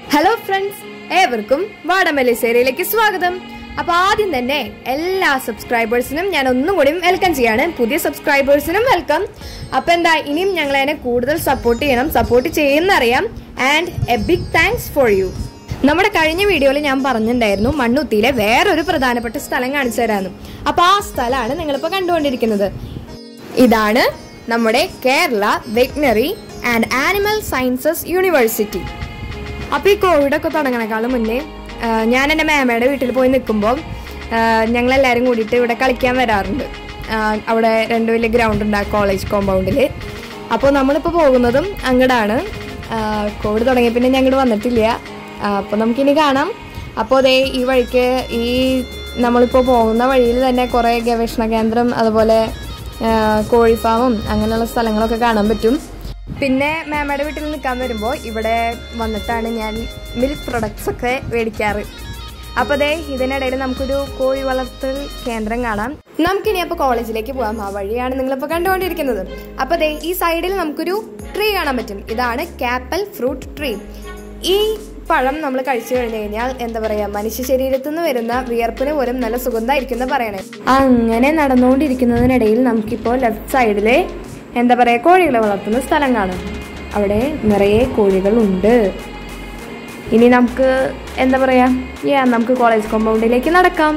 Hello friends ഏവർക്കും വാടമല്ലിശ്ശേരിയിലേക്ക് സ്വാഗതം അപ്പൊ ആദ്യം തന്നെ എല്ലാ സബ്സ്ക്രൈബേഴ്സിനും ഞാൻ ഒന്നും കൂടി വെൽക്കം ചെയ്യാണ് പുതിയ സബ്സ്ക്രൈബേഴ്സിനും വെൽക്കം അപ്പൊ എന്താ ഇനിയും ഞങ്ങൾ അതിനെ കൂടുതൽ സപ്പോർട്ട് ചെയ്യണം സപ്പോർട്ട് ചെയ്യുന്നറിയാം and a big thanks for you നമ്മുടെ കഴിഞ്ഞ വീഡിയോയിൽ ഞാൻ പറഞ്ഞിട്ടുണ്ടായിരുന്നു മണ്ണുത്തിയിലെ വേറൊരു പ്രധാനപ്പെട്ട സ്ഥലം കാണിച്ചു തരാമെന്ന് അപ്പൊ ആ സ്ഥലമാണ് നിങ്ങളിപ്പോ കണ്ടുകൊണ്ടിരിക്കുന്നത് ഇതാണ് നമ്മുടെ Kerala veterinary and animal sciences university അപ്പോൾ ഈ കോവിഡൊക്കെ തുടങ്ങണേക്കാളും മുന്നേ ആ, ഞാൻ എൻ്റെ മേമയുടെ വീട്ടിൽ പോയി നിൽക്കുമ്പോൾ ഞങ്ങളെല്ലാവരും കൂടിയിട്ട് ഇവിടെ കളിക്കാൻ വരാറുണ്ട് ആ, അവിടെ രണ്ട് വലിയ ഗ്രൗണ്ട് ഉണ്ട് ആ കോളേജ് കോമ്പൗണ്ടിൽ അപ്പോൾ നമ്മളിപ്പോൾ പോകുന്നതും അങ്ങടാണ് കോവിഡ് തുടങ്ങിയ പിന്നെ ഞങ്ങൾ വന്നിട്ടില്ല അപ്പോൾ നമുക്കിനി കാണാം അപ്പോൾ അതേ ഈ വഴിക്ക് ഈ നമ്മളിപ്പോൾ പോകുന്ന വഴിയിൽ തന്നെ കുറേ ഗവേഷണ കേന്ദ്രം അതുപോലെ ആ, കോഴി ഫാമും അങ്ങനെയുള്ള സ്ഥലങ്ങളൊക്കെ കാണാൻ പറ്റും പിന്നെ മാമയുടെ വീട്ടിൽ നിൽക്കാൻ വരുമ്പോൾ ഇവിടെ വന്നിട്ടാണ് ഞാൻ മിൽക്ക് പ്രൊഡക്ട്സ് ഒക്കെ മേടിക്കാറ് അപ്പോൾ ദേ ഇതിനിടയിൽ നമുക്കൊരു കോഴി വളർത്തൽ കേന്ദ്രം കാണാം നമുക്കിനി അപ്പോൾ കോളേജിലേക്ക് പോകാം ആ വഴിയാണ് നിങ്ങളിപ്പോൾ കണ്ടുകൊണ്ടിരിക്കുന്നത് അപ്പോൾ ദേ ഈ സൈഡിൽ നമുക്കൊരു ട്രീ കാണാൻ പറ്റും ഇതാണ് കാപ്പൽ ഫ്രൂട്ട് ട്രീ ഈ പഴം നമ്മൾ കഴിച്ചു കഴിഞ്ഞു കഴിഞ്ഞാൽ എന്താ പറയാ മനുഷ്യ ശരീരത്തിൽ നിന്ന് വരുന്ന വിയർപ്പിന് പോലും നല്ല സുഗന്ധമായിരിക്കും എന്ന് പറയണേ അങ്ങനെ നടന്നുകൊണ്ടിരിക്കുന്നതിനിടയിൽ നമുക്കിപ്പോൾ ലെഫ്റ്റ് സൈഡിലെ എന്താ പറയാ കോഴികളെ വളർത്തുന്ന സ്ഥലം കാണാം അവിടെ നിറയെ കോഴികളുണ്ട് ഇനി നമുക്ക് എന്താ പറയാ യാ നമുക്ക് കോളേജ് കോമ്പൗണ്ടിലേക്ക് നടക്കാം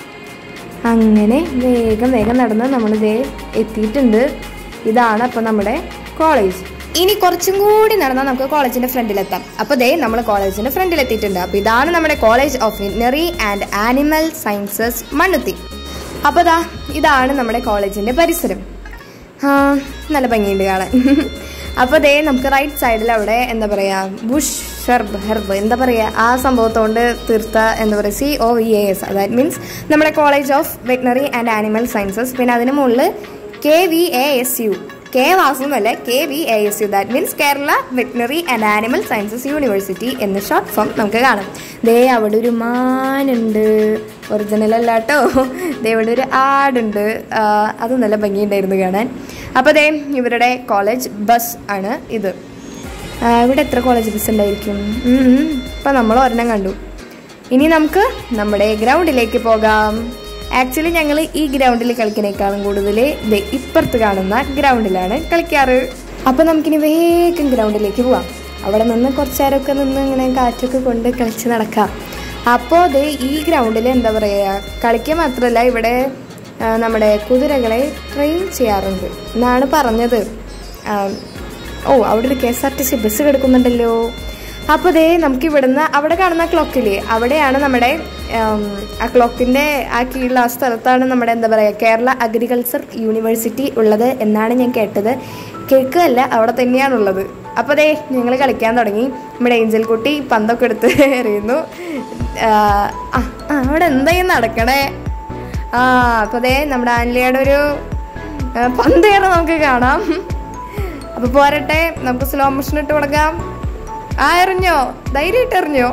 അങ്ങനെ വേഗം വേഗം നടന്ന് നമ്മൾ ഇതേ എത്തിയിട്ടുണ്ട് ഇതാണ് അപ്പം നമ്മുടെ കോളേജ് ഇനി കുറച്ചും കൂടി നടന്നാൽ നമുക്ക് കോളേജിന്റെ ഫ്രണ്ടിലെത്താം അപ്പോൾ ദേ നമ്മൾ കോളേജിന്റെ ഫ്രണ്ടിൽ എത്തിയിട്ടുണ്ട് അപ്പോൾ ഇതാണ് നമ്മുടെ college of veterinary and animal sciences Mannuthy അപ്പോൾ ദാ ഇതാണ് നമ്മുടെ കോളേജിന്റെ പരിസരം ആ നല്ല ഭംഗിയുണ്ട് കാണാൻ അപ്പോൾ ദേ നമുക്ക് റൈറ്റ് സൈഡിൽ അവിടെ എന്താ പറയുക ബുഷ് ഷെർബ് ഹെർബ് എന്താ പറയുക ആ സംഭവത്തോണ്ട് തീർത്ത എന്താ പറയുക C O V A S that means നമ്മുടെ college of veterinary and animal sciences പിന്നെ അതിന് മുകളിൽ K V A S U K വാസുമല്ല K V A S U that means Kerala veterinary and animal sciences university എന്ന short form നമുക്ക് കാണാം ദേ അവിടെ ഒരു മാനുണ്ട് ഒറിജിനൽ അല്ല കേട്ടോ ദേ ഇവിടെ ഒരു ആടുണ്ട് ആ, അത് നല്ല ഭംഗിയുണ്ടായിരുന്നു കാണാൻ അപ്പോൾ ദേ ഇവരുടെ കോളേജ് ബസ് ആണ് ഇത് ആ, ഇവിടെ എത്ര കോളേജ് ബസ് ഉണ്ടായിരിക്കും ഇപ്പം നമ്മൾ ഒരെണ്ണം കണ്ടു ഇനി നമുക്ക് നമ്മുടെ ഗ്രൗണ്ടിലേക്ക് പോകാം ആക്ച്വലി ഞങ്ങൾ ഈ ഗ്രൗണ്ടിൽ കളിക്കുന്നേക്കാളും കൂടുതൽ ദേ ഇപ്പുറത്ത് കാണുന്ന ഗ്രൗണ്ടിലാണ് കളിക്കാറ് അപ്പോൾ നമുക്കിനി വേഗം ഗ്രൗണ്ടിലേക്ക് പോവാം അവിടെ നിന്ന് കുറച്ച് നേരമൊക്കെ നിന്ന് ഇങ്ങനെ കാറ്റൊക്കെ കൊണ്ട് കളിച്ച് നടക്കാം അപ്പോൾ ദേ ഈ ഗ്രൗണ്ടിൽ എന്താ പറയുക കളിക്കുക മാത്രമല്ല ഇവിടെ ആ, നമ്മുടെ കുതിരകളെ ട്രെയിൻ ചെയ്യാറുണ്ട് എന്നാണ് പറഞ്ഞത് ആ, ഓ അവിടെ ഒരു K S R T C bus കിടക്കുന്നുണ്ടല്ലോ അപ്പോൾ ദേ നമുക്ക് ഇവിടുന്ന് അവിടെ കാണുന്ന ക്ലോക്കില്ലേ അവിടെയാണ് നമ്മുടെ ഉം, ആ ക്ലോക്കിൻ്റെ ആ കീഴിലുള്ള ആ സ്ഥലത്താണ് നമ്മുടെ എന്താ പറയുക കേരള അഗ്രികൾച്ചർ യൂണിവേഴ്സിറ്റി ഉള്ളത് എന്നാണ് ഞാൻ കേട്ടത് കേൾക്കുകയല്ല അവിടെ തന്നെയാണുള്ളത് അപ്പോൾ ദേ ഞങ്ങൾ കളിക്കാൻ തുടങ്ങി നമ്മുടെ ഏഞ്ചൽ കുട്ടി പന്തൊക്കെ എടുത്ത് എറിയുന്നു ആ, ആ, ആ, അവിടെ എന്തായി നടക്കണേ ആ അപ്പോൾ ദേ നമ്മുടെ ആൻലിയുടെ ഒരു ആ, പന്തേറ് നമുക്ക് കാണാം അപ്പൊ പോരട്ടെ നമുക്ക് സ്ലോ മോഷൻ ഇട്ട് കൊടുക്കാം ആ എറിഞ്ഞോ ധൈര്യമായിട്ട് എറിഞ്ഞോ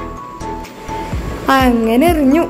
അങ്ങനെ എറിഞ്ഞു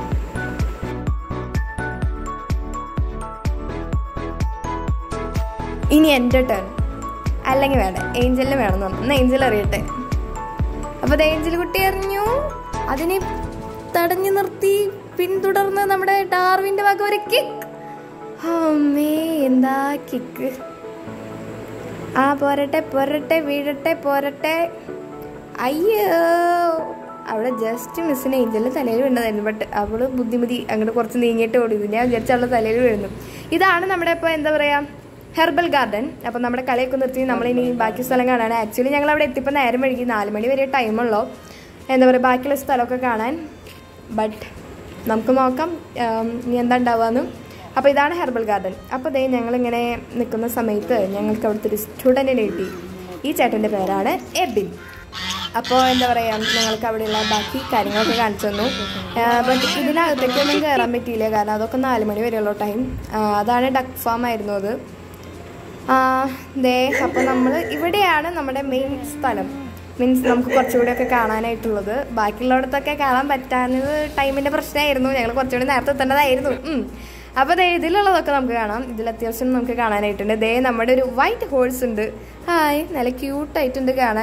ഇനി എൻ്റെ ടേൺ അല്ലെങ്കിൽ വേണ്ട ഏഞ്ചലിന് വേണം എന്നാ ഏഞ്ചൽ അറിയട്ടെ അപ്പൊ ദേ ഏഞ്ചൽ കുട്ടി എറിഞ്ഞു അതിനെ തടഞ്ഞു നിർത്തി പിന്തുടർന്ന് നമ്മുടെ ഡാർവിന്റെ വക ഒരു കിക്ക് അമ്മേ എന്താ കിക്ക് ആ പോരട്ടെ പോരട്ടെ വീഴട്ടെ പോരട്ടെ അയ്യോ അവിടെ ജസ്റ്റ് മിസ്സിന് ഏഞ്ചലിന് തലയിൽ വീണതായിരുന്നു ബട്ട് അവള് ബുദ്ധിമുട്ടി അങ്ങോട്ട് കുറച്ച് നീങ്ങിയിട്ട് ഓടിയത് ഞാൻ വിചാരിച്ച അവളുടെ തലയിൽ വീഴുന്നു ഇതാണ് നമ്മുടെ ഇപ്പോൾ എന്താ പറയുക ഹെർബൽ ഗാർഡൻ അപ്പം നമ്മുടെ കളിയൊക്കെ നിർത്തി നമ്മളിനി ബാക്കി സ്ഥലം കാണാൻ ആക്ച്വലി ഞങ്ങൾ അവിടെ എത്തിയപ്പോൾ നേരം വൈകി നാല് മണി വരെ ടൈമുള്ളൂ എന്താ പറയുക ബാക്കിയുള്ള സ്ഥലമൊക്കെ കാണാൻ ബട്ട് നമുക്ക് നോക്കാം ഉം, ഇനി എന്താ ഉണ്ടാവുകയെന്നും അപ്പോൾ ഇതാണ് ഹെർബൽ ഗാർഡൻ അപ്പോൾ ദേ ഞങ്ങളിങ്ങനെ നിൽക്കുന്ന സമയത്ത് ഞങ്ങൾക്ക് അവിടുത്തെ ഒരു സ്റ്റുഡൻറ്റിനെ കിട്ടി ഈ ചേട്ടൻ്റെ പേരാണ് എബിൻ അപ്പോൾ എന്താ പറയുക ഞങ്ങൾക്ക് അവിടെയുള്ള ബാക്കി കാര്യങ്ങളൊക്കെ കാണിച്ചു തന്നു ബട്ട് ഇതിനകത്തേക്കൊന്നും കയറാൻ പറ്റിയില്ല കാരണം അതൊക്കെ നാല് മണി വരെയുള്ള ടൈം അതാണ് ഡക്ക് ഫാം ആയിരുന്നു അത് ആ, ദേ അപ്പോൾ നമ്മൾ ഇവിടെയാണ് നമ്മുടെ മെയിൻ സ്ഥലം മീൻസ് നമുക്ക് കുറച്ചുകൂടിയൊക്കെ കാണാനായിട്ടുള്ളത് ബാക്കിയുള്ളിടത്തൊക്കെ കാണാൻ പറ്റാഞ്ഞത് ടൈമിൻ്റെ പ്രശ്നമായിരുന്നു ഞങ്ങൾ കുറച്ചുകൂടി നേരത്തെ എത്തേണ്ടതായിരുന്നു ഉം. അപ്പോൾ ദേ ഇതിലുള്ളതൊക്കെ നമുക്ക് കാണാം ഇതിൽ അത്യാവശ്യം നമുക്ക് കാണാനായിട്ടുണ്ട് ദേ നമ്മുടെ ഒരു വൈറ്റ് ഹോഴ്സ് ഉണ്ട് ഹായ് നല്ല ക്യൂട്ടായിട്ടുണ്ട് കാണാൻ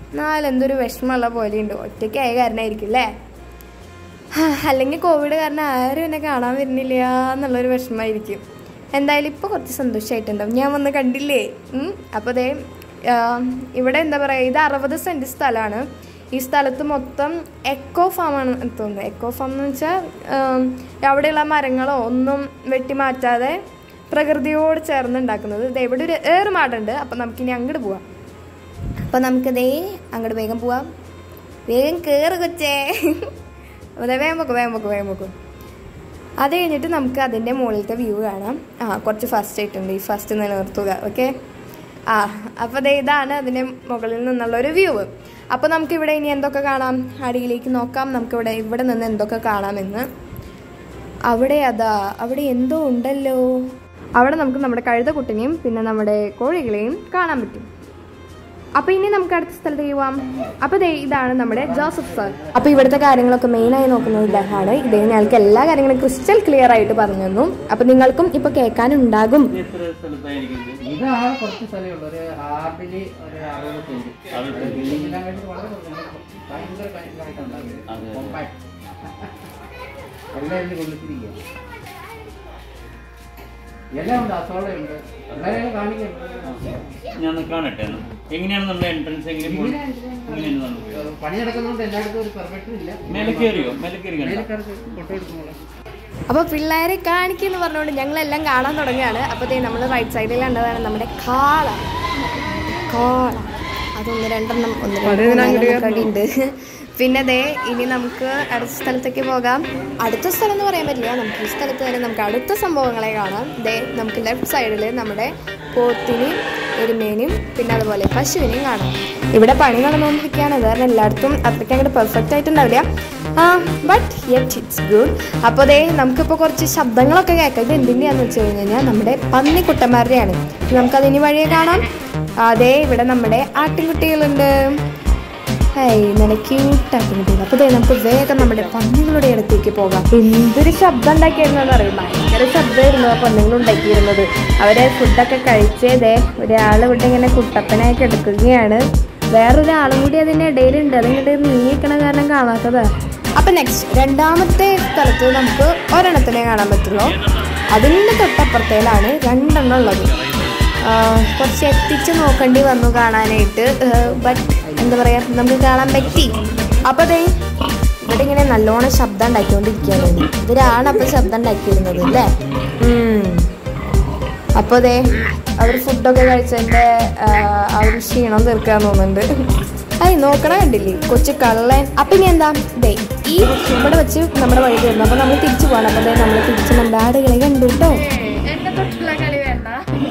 എന്നാലും എന്തൊരു വിഷമമുള്ള പോലെയുണ്ട് ഒറ്റയ്ക്കായ കാരണമായിരിക്കും അല്ലേ അല്ലെങ്കിൽ കോവിഡ് കാരണം ആരും എന്നെ കാണാൻ വരുന്നില്ല എന്നുള്ളൊരു വിഷമമായിരിക്കും എന്തായാലും ഇപ്പോൾ കുറച്ച് സന്തോഷമായിട്ടുണ്ടാവും ഞാൻ വന്ന് കണ്ടില്ലേ ഉം. അപ്പോൾ ദേ ആ, ഇവിടെ എന്താ പറയുക ഇത് അറുപത് സെൻറ്റ് സ്ഥലമാണ് ഈ സ്ഥലത്ത് മൊത്തം എക്കോ ഫാമാണ് തോന്നുന്നത് എക്കോ ഫാം എന്ന് വെച്ചാൽ അവിടെയുള്ള മരങ്ങളോ ഒന്നും വെട്ടി മാറ്റാതെ പ്രകൃതിയോട് ചേർന്ന് ഉണ്ടാക്കുന്നത് ദേ ഇവിടെ ഒരു ഏറുമാടുണ്ട് അപ്പം നമുക്കിനി അങ്ങോട്ട് പോവാം അപ്പം നമുക്ക് ദേ അങ്ങോട്ട് വേഗം പോവാം വേഗം കയറ് കൊച്ചേ അതെ വേഗം വെക്കും വേഗം വെക്കും വേഗം വെക്കും അത് കഴിഞ്ഞിട്ട് നമുക്ക് അതിൻ്റെ മുകളിലത്തെ വ്യൂ കാണാം ആ കുറച്ച് ഫസ്റ്റ് ആയിട്ടുണ്ട് ഈ ഫസ്റ്റ് നിലനിർത്തുക ഓക്കെ ആ അപ്പോൾ ദേ ഇതാണ് അതിൻ്റെ മുകളിൽ നിന്നുള്ള ഒരു വ്യൂ അപ്പോൾ നമുക്കിവിടെ ഇനി എന്തൊക്കെ കാണാം അടിയിലേക്ക് നോക്കാം നമുക്കിവിടെ ഇവിടെ നിന്ന് എന്തൊക്കെ കാണാമെന്ന് അവിടെ അതാ അവിടെ എന്തോ ഉണ്ടല്ലോ അവിടെ നമുക്ക് നമ്മുടെ കഴുതക്കുട്ടിനെയും പിന്നെ നമ്മുടെ കോഴികളെയും കാണാൻ പറ്റും അപ്പൊ ഇനി നമുക്ക് അടുത്ത സ്ഥലത്തേക്ക് പോവാം അപ്പൊ ദേ ഇതാണ് നമ്മുടെ ജോസഫ് സാർ അപ്പൊ ഇവിടുത്തെ കാര്യങ്ങളൊക്കെ മെയിൻ ആയി നോക്കുന്നത് ഇദ്ദേഹമാണ് ഇദ്ദേഹം ഞങ്ങൾക്ക് എല്ലാ കാര്യങ്ങളും ക്രിസ്റ്റൽ ക്ലിയർ ആയിട്ട് പറഞ്ഞു തന്നു അപ്പൊ നിങ്ങൾക്കും ഇപ്പൊ കേൾക്കാനുണ്ടാകും എത്ര സ്ഥലത്തായിരിക്കും ഇത്? ഇതാ കുറച്ച് സ്ഥലമേ ഉള്ളൂ ഒരു ആറില് ഒരു അറുപത് സെന്റ് അറുപത് സെന്റ്. ബിൽഡിങ്ങിനകത്ത് വളരെ കുറച്ച് ഭയങ്കര ഭയങ്കരമായിട്ടുണ്ടാകും അതെ. compact. എല്ലാം ഇതിൽ കൊള്ളിച്ചിരിക്കുക എല്ലാം ഉണ്ട് അസോളയുണ്ട് എല്ലാവരെയും കാണിക്കാം ഞാൻ ഒന്ന് കാണട്ടെ ഒന്ന്. എങ്ങനെയാണ് നമ്മുടെ എൻട്രൻസ് എങ്ങനെ പോയി എങ്ങനെയാണ് നമുക്ക് ഏഹ് പണി നടക്കുന്നതുകൊണ്ട് എല്ലായിടത്തും ഒരു പെർമിഷൻ ഇല്ല മേലെ കയറിയോ മേലെ കയറി കണ്ടോ? മേലക്കാർക്ക് ഫോട്ടോ എടുക്കുമ്പോൾ അപ്പൊ പിള്ളേരെ കാണിക്കുന്നു പറഞ്ഞുകൊണ്ട് ഞങ്ങളെല്ലാം കാണാൻ തുടങ്ങുകയാണ് അപ്പൊ ദേ നമ്മൾ റൈറ്റ് സൈഡിൽ കണ്ടതാണ് നമ്മുടെ കാള കാള അതൊന്ന് രണ്ടെണ്ണം ഒന്ന് രണ്ട് ഉണ്ട് പിന്നെ ദേ ഇനി നമുക്ക് അടുത്ത സ്ഥലത്തേക്ക് പോകാം അടുത്ത സ്ഥലം എന്ന് പറയാൻ പറ്റില്ല നമുക്ക് ഈ സ്ഥലത്ത് തന്നെ നമുക്ക് അടുത്ത സംഭവങ്ങളെ കാണാം ദേ നമുക്ക് ലെഫ്റ്റ് സൈഡിൽ നമ്മുടെ പോത്തിനെയും എരുമേനെയും പിന്നെ അതുപോലെ പശുവിനെയും കാണാം ഇവിടെ പണി നടന്നുകൊണ്ടിരിക്കുകയാണ് അത് കാരണം എല്ലായിടത്തും അത്രയ്ക്ക് അങ്ങോട്ട് പെർഫെക്റ്റ് ആയിട്ടുണ്ടാവില്ല ആ ബട്ട് യെറ്റ് ഇറ്റ്സ് ഗുഡ് അപ്പോൾ ദേ നമുക്കിപ്പോൾ കുറച്ച് ശബ്ദങ്ങളൊക്കെ കേൾക്കാം ഇത് എന്തിൻ്റെയാന്ന് വെച്ച് കഴിഞ്ഞ് കഴിഞ്ഞാൽ നമ്മുടെ പന്നിക്കുട്ടന്മാരുടെയാണ് നമുക്കതിന് വഴിയെ കാണാം അതേ ഇവിടെ നമ്മുടെ ആട്ടിൻകുട്ടികളുണ്ട് ഹേയ് നല്ല ക്യൂട്ട് ആട്ടിൻകുട്ടികൾ അപ്പോൾ ദേ നമുക്ക് വേഗം നമ്മുടെ പന്നികളുടെ അടുത്തേക്ക് പോകാം എന്തൊരു ശബ്ദം ഉണ്ടാക്കിയിരുന്നെന്ന് അറിയും ഭയങ്കര ശബ്ദമായിരുന്നു ആ പന്നികൾ ഉണ്ടാക്കിയിരുന്നത് അവരെ ഫുഡൊക്കെ കഴിച്ചേ ദേ ഒരാൾ ഇവിടെ ഇങ്ങനെ കുട്ടപ്പനായി കിടക്കുകയാണ് വേറൊരാളും കൂടി അതിൻ്റെ ഇടയിലുണ്ട് അതിങ്ങോട്ട് നീങ്ങിക്കണ കാരണം കാണാത്തതാ അപ്പൊ നെക്സ്റ്റ് രണ്ടാമത്തെ സ്ഥലത്ത് നമുക്ക് ഒരെണ്ണത്തിനെ കാണാൻ പറ്റുള്ളൂ അതിൻ്റെ തൊട്ടപ്പുറത്തേലാണ് രണ്ടെണ്ണം ഉള്ളത് ആ, കുറച്ച് എത്തിച്ച് നോക്കേണ്ടി വന്നു കാണാനായിട്ട് ബട്ട് എന്താ പറയാ നമുക്ക് കാണാൻ പറ്റി അപ്പൊ ദേ ഇവിടെ ഇങ്ങനെ നല്ലോണം ശബ്ദം ഉണ്ടാക്കിക്കൊണ്ടിരിക്കുകയാണ് ഇവരാണ് അപ്പൊ ശബ്ദം ഉണ്ടാക്കിയിരുന്നത് അല്ലേ ഉം. അപ്പൊ ദേ അവർ ഫുഡൊക്കെ കഴിച്ചതിന്റെ ആ, ആ ഒരു ക്ഷീണം തീർക്കാൻ തോന്നുന്നുണ്ട് അയ് നോക്കണ കണ്ടില്ലേ കൊച്ചു കള്ളൻ അപ്പൊ ഇനി എന്താ ദേ ഈ ഇവിടെ വെച്ച് നമ്മുടെ വഴി തീർന്നു അപ്പൊ നമ്മൾ തിരിച്ചു പോകണം അപ്പൊ ദേ നമ്മൾ തിരിച്ച് നമ്മുടെ ആടുകളെ കണ്ടു കേട്ടോ എന്നെ തൊട്ടുള്ള കളി വേണ്ട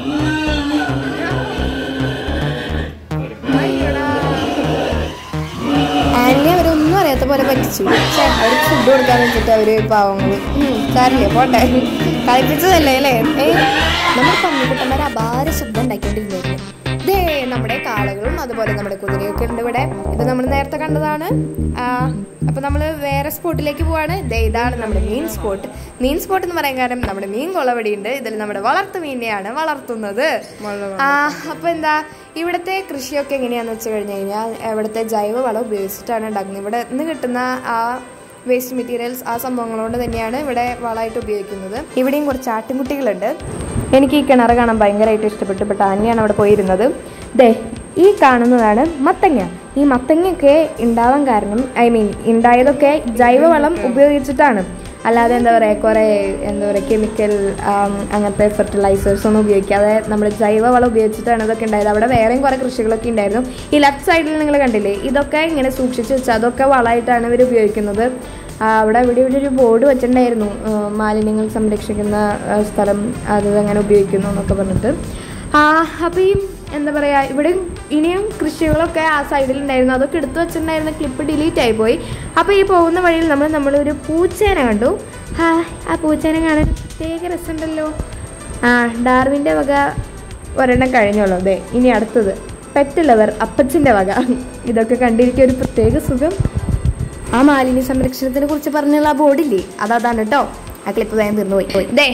ആന്റി അവരൊന്നും അറിയാത്ത പോലെ പറ്റിച്ചു പക്ഷേ അവർക്ക് ഫുഡ് കൊടുക്കാൻ വെച്ചിട്ട് അവര് പാവങ്ങള് സാരില്ലേ പോട്ടെ കളിപ്പിച്ചതല്ലേ അല്ലേ ഏ നമ്മുടെ പന്നിക്കുട്ടന്മാർ അപാര ശബ്ദം ഉണ്ടാക്കിക്കൊണ്ടിരുന്നായിരുന്നു ഇതേ നമ്മുടെ കാളകളും അതുപോലെ നമ്മുടെ കുതിരയൊക്കെ ഉണ്ട് ഇവിടെ ഇത് നമ്മൾ നേരത്തെ കണ്ടതാണ് ആ, അപ്പൊ നമ്മൾ വേറെ സ്പോട്ടിലേക്ക് പോവാണ് ദേ ഇതാണ് നമ്മുടെ മീൻ സ്പോട്ട് മീൻ സ്പോട്ട് എന്ന് പറയാൻ കാരണം നമ്മുടെ മീൻ കൊളവടി ഉണ്ട് ഇതിൽ നമ്മുടെ വളർത്തു മീനെയാണ് വളർത്തുന്നത് ആ അപ്പൊ എന്താ ഇവിടുത്തെ കൃഷിയൊക്കെ എങ്ങനെയാന്ന് വെച്ച് കഴിഞ്ഞ് കഴിഞ്ഞാൽ ഇവിടുത്തെ ജൈവ വളം ഉപയോഗിച്ചിട്ടാണ് ഉണ്ടാക്കുന്നത് ഇവിടെ നിന്ന് കിട്ടുന്ന ആ വേസ്റ്റ് മെറ്റീരിയൽസ് ആ സംഭവങ്ങളോട് തന്നെയാണ് ഇവിടെ വളമായിട്ട് ഉപയോഗിക്കുന്നത് ഇവിടെയും കുറച്ച് ആട്ടിൻകുട്ടികളുണ്ട് എനിക്ക് ഈ കിണർ കാണാൻ ഭയങ്കരമായിട്ട് ഇഷ്ടപ്പെട്ടു പെട്ട ആനയാണ് അവിടെ പോയിരുന്നത് ദേ ഈ കാണുന്നതാണ് മത്തങ്ങ ഈ മത്തങ്ങയൊക്കെ ഉണ്ടാവാൻ കാരണം ഐ മീൻ ഉണ്ടായതൊക്കെ ജൈവവളം ഉപയോഗിച്ചിട്ടാണ് അല്ലാതെ എന്താ പറയുക കുറേ എന്താ പറയുക കെമിക്കൽ അങ്ങനത്തെ ഫെർട്ടിലൈസേഴ്സ് ഒന്നും ഉപയോഗിക്കാതെ നമ്മുടെ ജൈവവളം ഉപയോഗിച്ചിട്ടാണ് ഇതൊക്കെ ഉണ്ടായത് അവിടെ വേറെയും കുറേ കൃഷികളൊക്കെ ഉണ്ടായിരുന്നു ഈ ലെഫ്റ്റ് സൈഡിൽ നിങ്ങൾ കണ്ടില്ലേ ഇതൊക്കെ ഇങ്ങനെ സൂക്ഷിച്ച് വെച്ചാൽ അതൊക്കെ വളമായിട്ടാണ് ഇവർ ഉപയോഗിക്കുന്നത് ആ, അവിടെ ഇവിടെ ഇവിടെ ഒരു ബോർഡ് വെച്ചിട്ടുണ്ടായിരുന്നു ആ, മാലിന്യങ്ങൾ സംരക്ഷിക്കുന്ന ആ, സ്ഥലം അത് അങ്ങനെ ഉപയോഗിക്കുന്നു എന്നൊക്കെ പറഞ്ഞിട്ട് ആ അപ്പോൾ ഈ എന്താ പറയുക ഇവിടെ ഇനിയും കൃഷികളൊക്കെ ആ സൈഡിൽ ഉണ്ടായിരുന്നു അതൊക്കെ എടുത്തു വെച്ചിട്ടുണ്ടായിരുന്ന ക്ലിപ്പ് ഡിലീറ്റ് ആയി പോയി അപ്പോൾ ഈ പോകുന്ന വഴിയിൽ നമ്മൾ നമ്മളൊരു പൂച്ചേനെ കണ്ടു ആ ആ പൂച്ചേനെ കാണാൻ പ്രത്യേക രസമുണ്ടല്ലോ ആ ഡാർവിൻ്റെ വക ഒരെണ്ണം കഴിഞ്ഞോളൂ അതെ ഇനി അടുത്തത് പെറ്റ് ലവർ അപ്പച്ചൻ്റെ വക ഇതൊക്കെ കണ്ടിരിക്കുക ഒരു പ്രത്യേക സുഖം ആ മാലിന്യ സംരക്ഷണത്തിനെ കുറിച്ച് പറഞ്ഞുള്ള ആ ബോർഡില്ലേ അതതാണ് കേട്ടോ ആ ക്ലിപ്പ് വേഗം തീർന്നു പോയി ദേ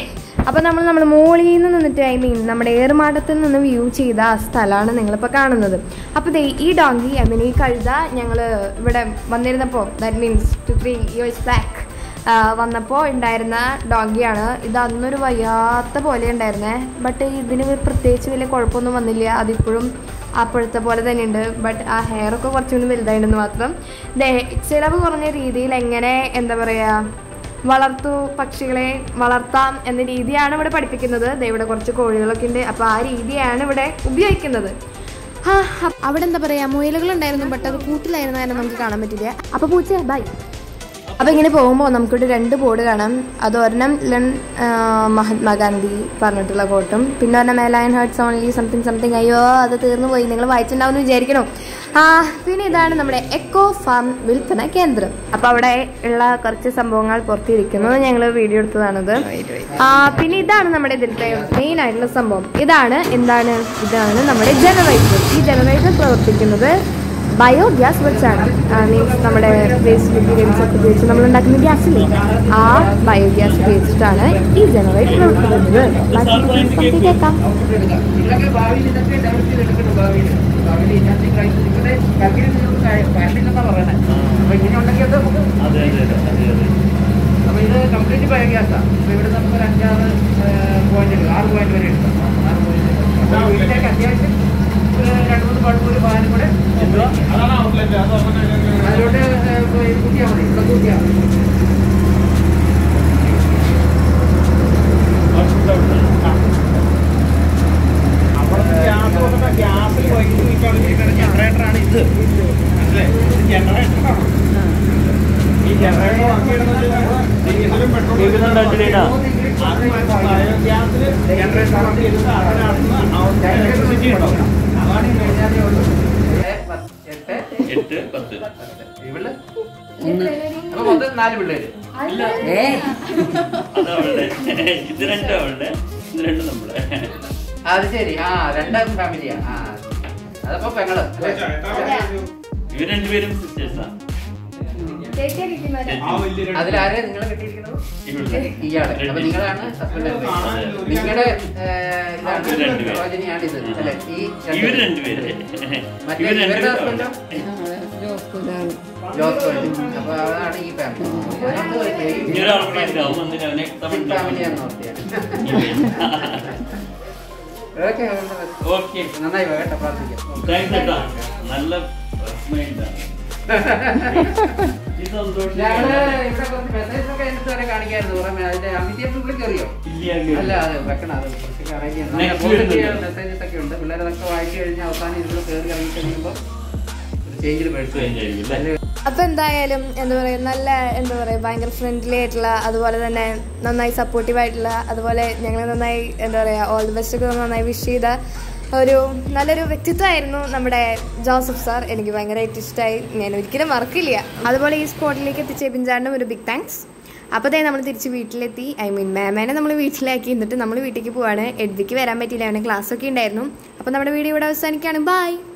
അപ്പോൾ നമ്മൾ നമ്മൾ മോളിൽ നിന്ന് നിന്നിട്ട് ഐ മീൻ നമ്മുടെ ഏറുമാടത്തിൽ നിന്ന് വ്യൂ ചെയ്ത ആ സ്ഥലമാണ് നിങ്ങളിപ്പോൾ കാണുന്നത് അപ്പോൾ ദേ ഈ ഡോങ്കി ഐ മീൻ ഈ കഴുത ഞങ്ങൾ ഇവിടെ വന്നിരുന്നപ്പോൾ that means two three years back വന്നപ്പോൾ ഉണ്ടായിരുന്ന ഡോങ്കിയാണ് ഇത് അന്നൊരു വയ്യാത്ത പോലെ ഉണ്ടായിരുന്നേ ബട്ട് ഇതിന് പ്രത്യേകിച്ച് വലിയ കുഴപ്പമൊന്നും വന്നില്ല അതിപ്പോഴും അപ്പോഴത്തെ പോലെ തന്നെയുണ്ട് ബട്ട് ആ ഹെയർ ഒക്കെ കുറച്ചുകൂടി വലുതായിട്ടുണ്ടെന്ന് മാത്രം ദേ ചിലവ് കുറഞ്ഞ രീതിയിൽ എങ്ങനെ എന്താ പറയുക വളർത്തു പക്ഷികളെ വളർത്താം എന്ന രീതിയാണ് ഇവിടെ പഠിപ്പിക്കുന്നത് ദേ ഇവിടെ കുറച്ച് കോഴികളൊക്കെ ഉണ്ട് അപ്പോൾ ആ രീതിയാണ് ഇവിടെ ഉപയോഗിക്കുന്നത് ആ അ- അവിടെ എന്താ പറയുക മുയലുകളുണ്ടായിരുന്നു ബട്ട് അത് കൂട്ടിലായിരുന്നു കാരണം നമുക്ക് കാണാൻ പറ്റില്ല അപ്പോൾ പൂച്ച ബൈ അപ്പോൾ ഇങ്ങനെ പോകുമ്പോൾ നമുക്കിവിടെ രണ്ട് ബോർഡ് കാണാം അത് ഒരെണ്ണം ലൺ ആ, മഹാത്മാഗാന്ധി പറഞ്ഞിട്ടുള്ള കോട്ടും പിന്നെ ഒരെണ്ണം മേലൈൻ ഹേർട്സ് ഓൺലി സംതിങ് സംതിങ് അയ്യോ അത് തീർന്നു പോയി നിങ്ങൾ വായിച്ചിട്ടുണ്ടാവും എന്ന് വിചാരിക്കണോ ആ പിന്നെ ഇതാണ് നമ്മുടെ എക്കോ ഫാം വിൽപ്പന കേന്ദ്രം അപ്പോൾ അവിടെ ഉള്ള കുറച്ച് സംഭവങ്ങൾ പുറത്തിരിക്കുന്നത് ഞങ്ങൾ വീഡിയോ എടുത്തതാണത് ആ പിന്നെ ഇതാണ് നമ്മുടെ ഇതിലത്തെ മെയിൻ ആയിട്ടുള്ള സംഭവം ഇതാണ് എന്താണ് ഇതാണ് നമ്മുടെ ജനറേറ്റർ ഈ ജനറേറ്റർ പ്രവർത്തിക്കുന്നത് ബയോഗ്യാസ് വെച്ചാണ് മീൻസ് നമ്മുടെ വേസ്റ്റ് മെറ്റീരിയൽസ് ഒക്കെ ഉപയോഗിച്ച് നമ്മൾ ഉണ്ടാക്കുന്ന ഗ്യാസില്ലേ ആ ബയോഗ്യാസ് ഉപയോഗിച്ചിട്ടാണ് ഈ ജനറേറ്റർ പ്രവർത്തിക്കുന്നത് ബാക്കി details നമുക്ക് കേൾക്കാം നിങ്ങളൊക്കെ ഭാവിയിൽ ഇതൊക്കെ ഡെവലപ്പ് ചെയ്തെടുക്കണം ഭാവിയിൽ ഭാവിയിൽ ഇതിനകത്ത് ക്രൈസ് നിങ്ങളുടെ കൽക്കരി നിങ്ങൾക്ക് കരണ്ടില്ലെന്നാ പറയണേ അപ്പൊ ഇങ്ങനെ ഉണ്ടെങ്കിൽ അത് നമുക്ക് അതെ അതെ അതെ അതെ അതെ അപ്പൊ ഇത് കംപ്ലീറ്റ് ബയോഗ്യാസാണ് അപ്പൊ ഇവിടെ നമുക്ക് ഒരു അഞ്ചാറ് പോയിന്റ് എടുക്കാം ആറ് പോയിന്റ് വരെ എടുക്കാം ആറ് പോയിന്റ് അപ്പൊ വീട്ടിലേക്ക് അത്യാവശ്യം ഒരു രണ്ട് മൂന്ന് ബൾബ് ഒരു ഫാനും കൂടെ എന്തുവാ? അതിലോട്ട് കൂട്ടിയാൽ മതി ഇവിടെ കൂട്ടിയാൽ മതി അവിടെ അവിടെ. ജനറേറ്ററാണ് ഇത് അല്ലേ ജനറേറ്ററാണ് കേൾക്കുന്നുണ്ടോ അഞ്ജലിയേട്ടാ? എട്ട് പത്ത് അപ്പൊ മൊത്തം നാല് പിള്ളേര് അത് അവളുടെ ഇത് രണ്ടും അവളുടെ ഇത് രണ്ടും നമ്മുടെ അത് ശരി ആ രണ്ടാം ഫാമിലിയാ ആ അതപ്പോ പെങ്ങള് അല്ലേ? ഇവർ രണ്ടുപേരും സിസ്റ്റേഴ്സാ അതിലാരെ നിങ്ങളെ കെട്ടിയിരിക്കുന്നത് ഇവിടെ ഇയാളെ അപ്പൊ നിങ്ങളാണ് ഹസ്ബൻഡ് നിങ്ങളുടെ ഇതാണ് ഇവര് രണ്ടുപേര്. പ്രവചനയാണ് ഇത് അല്ലെ ഈ ഇവർ രണ്ട് രണ്ടുപേര് മറ്റേ ഇവർ ഇവരുടെ രണ്ടുപേരും ഹസ്ബൻഡോ ജോസ് കോഴി അപ്പൊ അതാണ് ഈ ഫാമിലി ഇനി ഒരാൾ കൂടി ഉണ്ട് അവൻ വന്നിട്ട് അവനെ ഫാമിലിയാന്ന് ഓർത്തിയാണ് ഓക്കെ ഓക്കെ നന്നായി പോയി കേട്ടോ പ്രാർത്ഥിക്കാം താങ്ക്സ് കേട്ടാ നല്ല മൈൻഡാണ് ഈ സന്തോഷം ഞങ്ങള് ഇവിടെ കുറച്ച് മെസ്സേജ് ഒക്കെ എനിക്ക് വരെ കാണിക്കായിരുന്നു കുറെ അതിന്റെ അമിത്യം പുള്ളിക്ക് അറിയോ ഇല്ല അല്ല അത് വെക്കണം അത് കുറച്ചൊക്കെ arrange ചെയ്യണം. Next നല്ല positive വരുന്നുണ്ട്. messages ഒക്കെ ഉണ്ട് പിള്ളേർ അതൊക്കെ വായിച്ചു കഴിഞ്ഞാൽ അവസാനം ഇതിൽ കയറി ഇറങ്ങി കഴിയുമ്പോൾ ഒരു ചേഞ്ചിൽ Change ആയിരിക്കും അല്ലേ? അപ്പൊ എന്തായാലും എന്താ പറയാ നല്ല എന്താ പറയാ ഭയങ്കര ഫ്രണ്ട്ലി ആയിട്ടുള്ള അതുപോലെ തന്നെ നന്നായി സപ്പോർട്ടീവ് ആയിട്ടുള്ള അതുപോലെ ഞങ്ങൾ നന്നായി എന്താ പറയാ ഓൾ ദി ബെസ്റ്റ് ഒക്കെ നന്നായി വിഷ് ചെയ്ത ഒരു നല്ലൊരു വ്യക്തിത്വമായിരുന്നു നമ്മുടെ ജോസഫ് സാർ എനിക്ക് ഭയങ്കരമായിട്ട് ഇഷ്ടമായി ഞാൻ ഒരിക്കലും മറക്കില്ല അതുപോലെ ഈ സ്പോട്ടിലേക്ക് എത്തിച്ച ബിഞ്ചാണ്ടും ഒരു ബിഗ് താങ്ക്സ് അപ്പോൾ തന്നെ നമ്മൾ തിരിച്ച് വീട്ടിലെത്തി ഐ മീൻ മാമേനെ നമ്മൾ വീട്ടിലാക്കി എന്നിട്ട് നമ്മൾ വീട്ടിലേക്ക് പോവാണ് എഡ്വിക്ക് വരാൻ പറ്റിയില്ല അവന് ക്ലാസ് ഒക്കെ ഉണ്ടായിരുന്നു അപ്പോൾ നമ്മുടെ വീഡിയോ ഇവിടെ അവസാനിക്കുകയാണ് ബൈ